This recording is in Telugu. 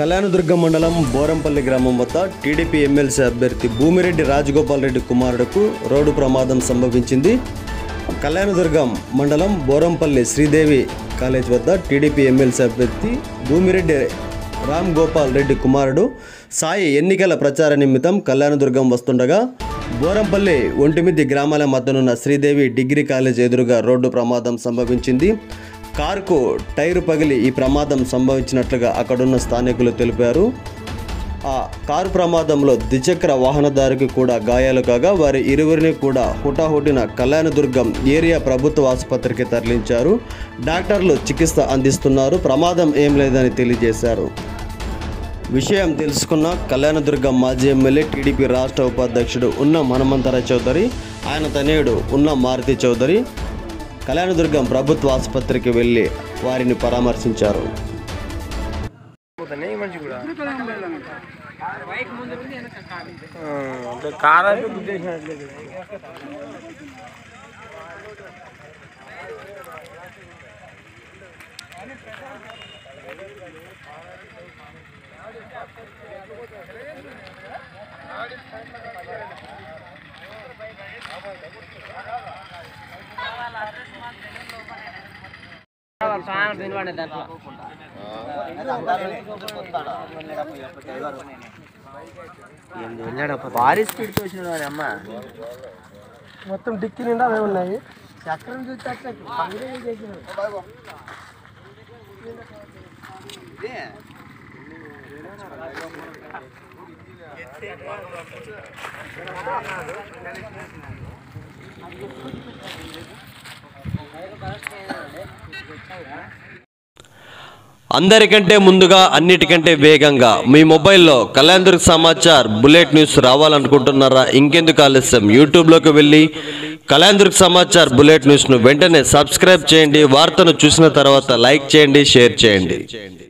కళ్యాణదుర్గం మండలం బోరంపల్లి గ్రామం వద్ద టీడీపీ ఎమ్మెల్సీ అభ్యర్థి భూమిరెడ్డి రాజగోపాల్ రెడ్డి కుమారుడుకు రోడ్డు ప్రమాదం సంభవించింది కళ్యాణదుర్గం మండలం బోరంపల్లి శ్రీదేవి కాలేజ్ వద్ద టీడీపీ ఎమ్మెల్సీ అభ్యర్థి భూమిరెడ్డి రామ్ గోపాల్ రెడ్డి కుమారుడు సాయి ఎన్నికల ప్రచార నిమిత్తం కళ్యాణదుర్గం వస్తుండగా బోరంపల్లి ఒంటిమిద్ది గ్రామాల మధ్యనున్న శ్రీదేవి డిగ్రీ కాలేజ్ ఎదురుగా రోడ్డు ప్రమాదం సంభవించింది కారుకు టైరు పగిలి ఈ ప్రమాదం సంభవించినట్లుగా అక్కడున్న స్థానికులు తెలిపారు ఆ కారు ప్రమాదంలో ద్విచక్ర వాహనదారికి కూడా గాయాలు కాగా వారి ఇరువురిని కూడా హుటాహుటిన కళ్యాణదుర్గం ఏరియా ప్రభుత్వ ఆసుపత్రికి తరలించారు డాక్టర్లు చికిత్స అందిస్తున్నారు ప్రమాదం ఏం లేదని తెలియజేశారు విషయం తెలుసుకున్న కళ్యాణదుర్గం మాజీ ఎమ్మెల్యే టీడీపీ రాష్ట్ర ఉపాధ్యక్షుడు ఉన్న హనుమంతరాయ్ చౌదరి ఆయన తనయుడు ఉన్న మారుతి చౌదరి కళ్యాణదుర్గం ప్రభుత్వ ఆసుపత్రికి వెళ్ళి వారిని పరామర్శించారు పోతున్నాయి ఈ మనిషి కూడా ఆ, అంటే కార్ అంటే గుద్దేసినట్లేదు భారీ స్పీడ్ వచ్చినాడు అమ్మ మొత్తం డిక్కి నిండా అవే ఉన్నాయి చక్రం చూస్తే అందరికంటే ముందుగా అన్నిటికంటే వేగంగా మీ మొబైల్లో కళ్యాణదుర్గ్ సమాచార్ బుల్లెట్ న్యూస్ రావాలనుకుంటున్నారా ఇంకెందుకు ఆలస్యం యూట్యూబ్లోకి వెళ్ళి కళ్యాణదుర్గ్ సమాచార్ బుల్లెట్ న్యూస్ను వెంటనే సబ్స్క్రైబ్ చేయండి వార్తను చూసిన తర్వాత లైక్ చేయండి షేర్ చేయండి